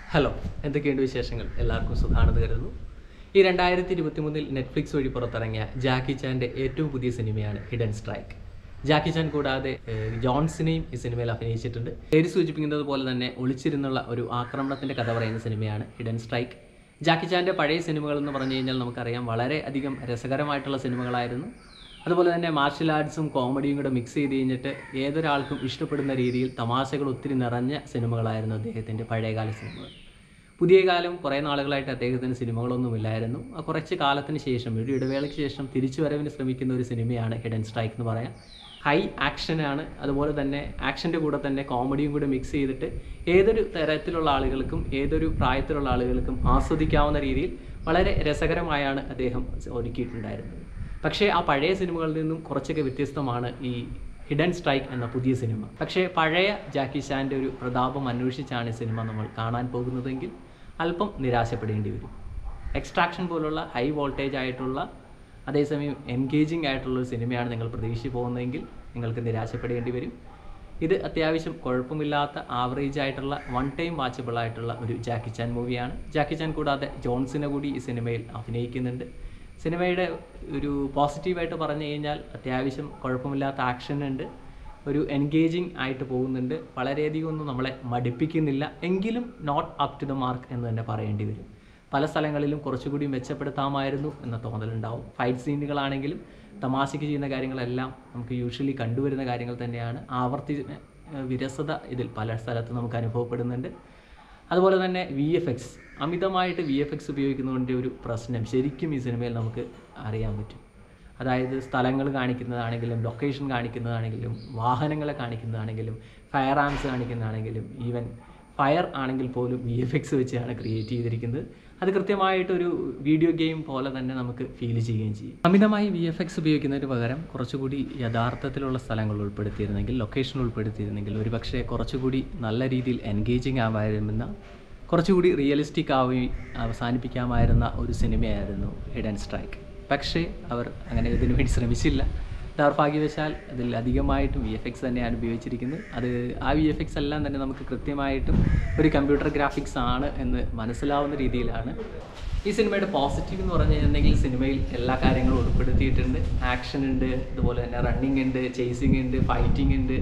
hello എന്തൊക്കെയുണ്ട് വിശേഷങ്ങൾ എല്ലാവർക്കും സുഖാണെന്ന് കരുതുന്നു ഈ രണ്ടായിരത്തി ഇരുപത്തി മൂന്നിൽ നെറ്റ്ഫ്ലിക്സ് വഴി പുറത്തിറങ്ങിയ ജാക്കി ചാൻ്റെ ഏറ്റവും പുതിയ സിനിമയാണ് ഹിഡൻ സ്ട്രൈക്ക് ജാക്കി ചാൻ കൂടാതെ ഏഹ്, ജോൺസിനെയും ഈ സിനിമയിൽ അഭിനയിച്ചിട്ടുണ്ട് പേര് സൂചിപ്പിക്കുന്നത് പോലെ തന്നെ ഒളിച്ചിരുന്നുള്ള ഒരു ആക്രമണത്തിൻ്റെ കഥ പറയുന്ന സിനിമയാണ് ഹിഡൻ സ്ട്രൈക്ക് ജാക്കി ചാൻ്റെ പഴയ സിനിമകൾ എന്ന് പറഞ്ഞു കഴിഞ്ഞാൽ നമുക്കറിയാം വളരെ അധികം രസകരമായിട്ടുള്ള സിനിമകളായിരുന്നു അതുപോലെ തന്നെ മാർഷൽ ആർട്സും കോമഡിയും കൂടെ മിക്സ് ചെയ്ത് കഴിഞ്ഞിട്ട് ഏതൊരാൾക്കും ഇഷ്ടപ്പെടുന്ന രീതിയിൽ തമാശകൾ ഒത്തിരി നിറഞ്ഞ സിനിമകളായിരുന്നു അദ്ദേഹത്തിൻ്റെ പഴയകാല സിനിമകൾ പുതിയ കാലം കുറേ നാളുകളായിട്ട് അദ്ദേഹത്തിന് സിനിമകളൊന്നുമില്ലായിരുന്നു ആ കുറച്ച് കാലത്തിന് ശേഷം ഒരു ഇടവേളയ്ക്ക് ശേഷം തിരിച്ചു വരവിന് ശ്രമിക്കുന്ന ഒരു സിനിമയാണ് ഹിഡൻ സ്ട്രൈക്ക് എന്ന് പറയാം ഹൈ ആക്ഷനാണ് അതുപോലെ തന്നെ ആക്ഷൻ്റെ കൂടെ തന്നെ കോമഡിയും കൂടെ മിക്സ് ചെയ്തിട്ട് ഏതൊരു തരത്തിലുള്ള ആളുകൾക്കും ഏതൊരു പ്രായത്തിലുള്ള ആളുകൾക്കും ആസ്വദിക്കാവുന്ന രീതിയിൽ വളരെ രസകരമായാണ് അദ്ദേഹം ഒരുക്കിയിട്ടുണ്ടായിരുന്നത് പക്ഷേ ആ പഴയ സിനിമകളിൽ നിന്നും കുറച്ചൊക്കെ വ്യത്യസ്തമാണ് ഈ ഹിഡൻ സ്ട്രൈക്ക് എന്ന പുതിയ സിനിമ പക്ഷേ പഴയ ജാക്കി ചാൻ്റെ ഒരു പ്രതാപം അന്വേഷിച്ചാണ് ഈ സിനിമ നമ്മൾ കാണാൻ പോകുന്നതെങ്കിൽ അല്പം നിരാശപ്പെടേണ്ടി വരും എക്സ്ട്രാക്ഷൻ പോലുള്ള ഹൈ വോൾട്ടേജ് ആയിട്ടുള്ള അതേസമയം എൻഗേജിങ് ആയിട്ടുള്ള ഒരു സിനിമയാണ് നിങ്ങൾ പ്രതീക്ഷിച്ച് പോകുന്നതെങ്കിൽ നിങ്ങൾക്ക് നിരാശപ്പെടേണ്ടി വരും ഇത് അത്യാവശ്യം കുഴപ്പമില്ലാത്ത ആവറേജ് ആയിട്ടുള്ള വൺ ടൈം വാച്ചബിൾ ആയിട്ടുള്ള ഒരു ജാക്കി ചാൻ മൂവിയാണ് ജാക്കി ചാൻ കൂടാതെ ജോൺസിനെ കൂടി ഈ സിനിമയിൽ അഭിനയിക്കുന്നുണ്ട് സിനിമയുടെ ഒരു പോസിറ്റീവായിട്ട് പറഞ്ഞു കഴിഞ്ഞാൽ അത്യാവശ്യം കുഴപ്പമില്ലാത്ത ആക്ഷൻ ഉണ്ട് ഒരു എൻഗേജിങ് ആയിട്ട് പോകുന്നുണ്ട് വളരെയധികം ഒന്നും നമ്മളെ മടുപ്പിക്കുന്നില്ല എങ്കിലും not up to the mark എന്ന് തന്നെ പറയേണ്ടി വരും പല സ്ഥലങ്ങളിലും കുറച്ചുകൂടി മെച്ചപ്പെടുത്താമായിരുന്നു എന്ന തോന്നലുണ്ടാവും ഫൈറ്റ് സീനുകളാണെങ്കിലും തമാശയ്ക്ക് ചെയ്യുന്ന കാര്യങ്ങളെല്ലാം നമുക്ക് യൂഷ്വലി കണ്ടുവരുന്ന കാര്യങ്ങൾ തന്നെയാണ് ആവർത്തി ഏഹ് വിരസത ഇതിൽ പല സ്ഥലത്തും നമുക്ക് അനുഭവപ്പെടുന്നുണ്ട് അതുപോലെ തന്നെ വി എഫ് എക്സ് അമിതമായിട്ട് വി എഫ് എക്സ് ഉപയോഗിക്കുന്നതിൻ്റെ ഒരു പ്രശ്നം ശരിക്കും ഈ സിനിമയിൽ നമുക്ക് അറിയാൻ പറ്റും അതായത് സ്ഥലങ്ങൾ കാണിക്കുന്നതാണെങ്കിലും ലൊക്കേഷൻ കാണിക്കുന്നതാണെങ്കിലും വാഹനങ്ങളെ കാണിക്കുന്നതാണെങ്കിലും ഫയർ ആംസ് കാണിക്കുന്നതാണെങ്കിലും ഈവൻ ഫയർ ആണെങ്കിൽ പോലും വി എഫ് എക്സ് വെച്ചാണ് ക്രിയേറ്റ് ചെയ്തിരിക്കുന്നത് അത് കൃത്യമായിട്ടൊരു വീഡിയോ ഗെയിം പോലെ തന്നെ നമുക്ക് ഫീൽ ചെയ്യുകയും ചെയ്യും അമിതമായി വി എഫ് എക്സ് ഉപയോഗിക്കുന്നതിന് പകരം കുറച്ചുകൂടി യഥാർത്ഥത്തിലുള്ള സ്ഥലങ്ങൾ ഉൾപ്പെടുത്തിയിരുന്നെങ്കിൽ ലൊക്കേഷൻ ഉൾപ്പെടുത്തിയിരുന്നെങ്കിൽ ഒരുപക്ഷെ കുറച്ചുകൂടി നല്ല രീതിയിൽ എൻഗേജിങ് ആവായിരുന്ന കുറച്ചുകൂടി റിയലിസ്റ്റിക് ആവുകയും അവസാനിപ്പിക്കാമായിരുന്ന ഒരു സിനിമയായിരുന്നു ഹിഡൻ സ്ട്രൈക്ക് പക്ഷേ അവർ അങ്ങനെ ഇതിനു വേണ്ടി ശ്രമിച്ചില്ല ദൗർഭാഗ്യവശാൽ അതിൽ അധികമായിട്ടും വി എഫ് എക്സ് തന്നെയാണ് ഉപയോഗിച്ചിരിക്കുന്നത് അത് ആ വി എഫ് എക്സ് എല്ലാം തന്നെ നമുക്ക് കൃത്യമായിട്ടും ഒരു കമ്പ്യൂട്ടർ ഗ്രാഫിക്സ് ആണ് എന്ന് മനസ്സിലാവുന്ന രീതിയിലാണ് ഈ സിനിമയുടെ പോസിറ്റീവ് എന്ന് പറഞ്ഞു കഴിഞ്ഞിട്ടുണ്ടെങ്കിൽ സിനിമയിൽ എല്ലാ കാര്യങ്ങളും ഉൾപ്പെടുത്തിയിട്ടുണ്ട് ആക്ഷൻ ഉണ്ട് അതുപോലെ തന്നെ റണ്ണിങ് ഉണ്ട് ചേസിങ് ഉണ്ട് ഫൈറ്റിംഗ് ഉണ്ട്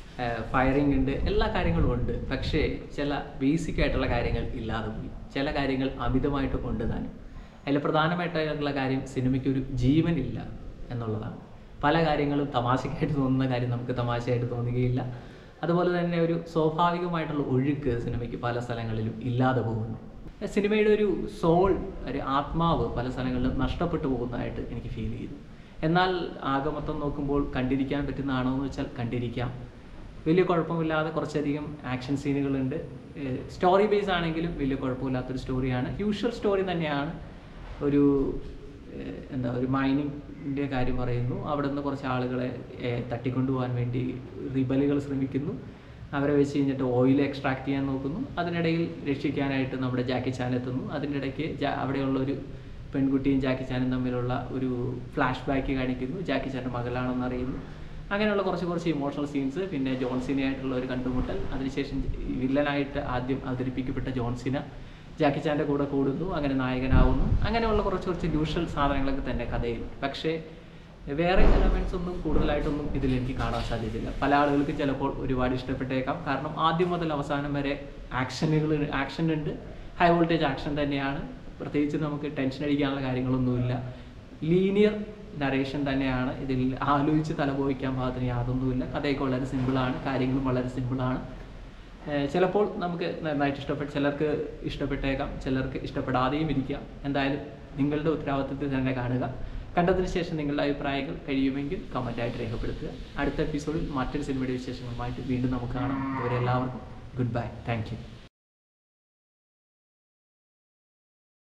ഫയറിംഗ് ഉണ്ട് എല്ലാ കാര്യങ്ങളും ഉണ്ട് പക്ഷേ ചില ബേസിക് ആയിട്ടുള്ള കാര്യങ്ങൾ ഇല്ലാതെ പോയി ചില കാര്യങ്ങൾ അമിതമായിട്ട് കൊണ്ട് താനും അതിൽ പ്രധാനമായിട്ടുള്ള കാര്യം സിനിമയ്ക്കൊരു ജീവനില്ല എന്നുള്ളതാണ് പല കാര്യങ്ങളും തമാശയ്ക്കായിട്ട് തോന്നുന്ന കാര്യം നമുക്ക് തമാശയായിട്ട് തോന്നുകയില്ല അതുപോലെ തന്നെ ഒരു സ്വാഭാവികമായിട്ടുള്ള ഒഴുക്ക് സിനിമയ്ക്ക് പല സ്ഥലങ്ങളിലും ഇല്ലാതെ പോകുന്നു സിനിമയുടെ ഒരു സോൾ ഒരു ആത്മാവ് പല സ്ഥലങ്ങളിലും നഷ്ടപ്പെട്ടു പോകുന്നതായിട്ട് എനിക്ക് ഫീൽ ചെയ്തു എന്നാൽ ആകെ മൊത്തം നോക്കുമ്പോൾ കണ്ടിരിക്കാൻ പറ്റുന്നതാണോ എന്ന് വെച്ചാൽ കണ്ടിരിക്കാം വലിയ കുഴപ്പമില്ലാതെ കുറച്ചധികം ആക്ഷൻ സീനുകളുണ്ട് സ്റ്റോറി ബേസ് ആണെങ്കിലും വലിയ കുഴപ്പമില്ലാത്തൊരു സ്റ്റോറിയാണ് യൂഷ്വൽ സ്റ്റോറി തന്നെയാണ് ഒരു ഏഹ്, എന്താ ഒരു മൈനിങ്ങിൻ്റെ കാര്യം പറയുന്നു അവിടെ നിന്ന് കുറച്ച് ആളുകളെ ഏഹ്, തട്ടിക്കൊണ്ടുപോകാൻ വേണ്ടി റിബലുകൾ ശ്രമിക്കുന്നു അവരെ വെച്ച് കഴിഞ്ഞിട്ട് ഓയിൽ എക്സ്ട്രാക്ട് ചെയ്യാൻ നോക്കുന്നു അതിനിടയിൽ രക്ഷിക്കാനായിട്ട് നമ്മുടെ ജാക്കി ചാൻ എത്തുന്നു അതിൻ്റെ ഇടയ്ക്ക് ജാ അവിടെയുള്ള ഒരു പെൺകുട്ടിയും ജാക്കി ചാനും തമ്മിലുള്ള ഒരു ഫ്ലാഷ് ബാക്ക് കാണിക്കുന്നു ജാക്കി ചാൻ്റെ മകളാണെന്ന് അറിയുന്നു അങ്ങനെയുള്ള കുറച്ച് കുറച്ച് ഇമോഷണൽ സീൻസ് പിന്നെ ജോൺസിനെ ആയിട്ടുള്ള ഒരു കണ്ടുമുട്ടൽ അതിനുശേഷം വില്ലനായിട്ട് ആദ്യം അവതരിപ്പിക്കപ്പെട്ട ജോൺസിന ജാക്കി ചാൻ്റെ കൂടെ കൂടുന്നു അങ്ങനെ നായകനാവുന്നു അങ്ങനെയുള്ള കുറച്ച് കുറച്ച് യൂഷ്വൽ സാധനങ്ങളൊക്കെ തന്നെ കഥയിൽ പക്ഷേ വേറെ എലമെൻറ്റ്സ് ഒന്നും കൂടുതലായിട്ടൊന്നും ഇതിൽ എനിക്ക് കാണാൻ സാധ്യതയില്ല പല ആളുകൾക്ക് ചിലപ്പോൾ ഒരുപാട് ഇഷ്ടപ്പെട്ടേക്കാം കാരണം ആദ്യം മുതൽ അവസാനം വരെ ആക്ഷനുകൾ ആക്ഷൻ ഉണ്ട് ഹൈ വോൾട്ടേജ് ആക്ഷൻ തന്നെയാണ് പ്രത്യേകിച്ച് നമുക്ക് ടെൻഷൻ അടിക്കാനുള്ള കാര്യങ്ങളൊന്നുമില്ല ലീനിയർ നറേഷൻ തന്നെയാണ് ഇതിൽ ആലോചിച്ച് തലപോയിക്കാൻ പാകത്തിന് യാതൊന്നുമില്ല കഥയൊക്കെ വളരെ സിമ്പിളാണ് കാര്യങ്ങളും വളരെ സിമ്പിളാണ് ഏഹ് ചിലപ്പോൾ നമുക്ക് നന്നായിട്ട് ഇഷ്ടപ്പെട്ട ചിലർക്ക് ഇഷ്ടപ്പെട്ടേക്കാം ചിലർക്ക് ഇഷ്ടപ്പെടാതെയും ഇരിക്കാം എന്തായാലും നിങ്ങളുടെ ഉത്തരവാദിത്വത്തിൽ തന്നെ കാണുക കണ്ടതിന് ശേഷം നിങ്ങളുടെ അഭിപ്രായങ്ങൾ കഴിയുമെങ്കിൽ കമൻറ്റായിട്ട് രേഖപ്പെടുത്തുക അടുത്ത എപ്പിസോഡിൽ മറ്റൊരു സിനിമയുടെ വിശേഷങ്ങളുമായിട്ട് വീണ്ടും നമുക്ക് കാണാം അതുവരെ എല്ലാവർക്കും ഗുഡ് ബൈ താങ്ക് യു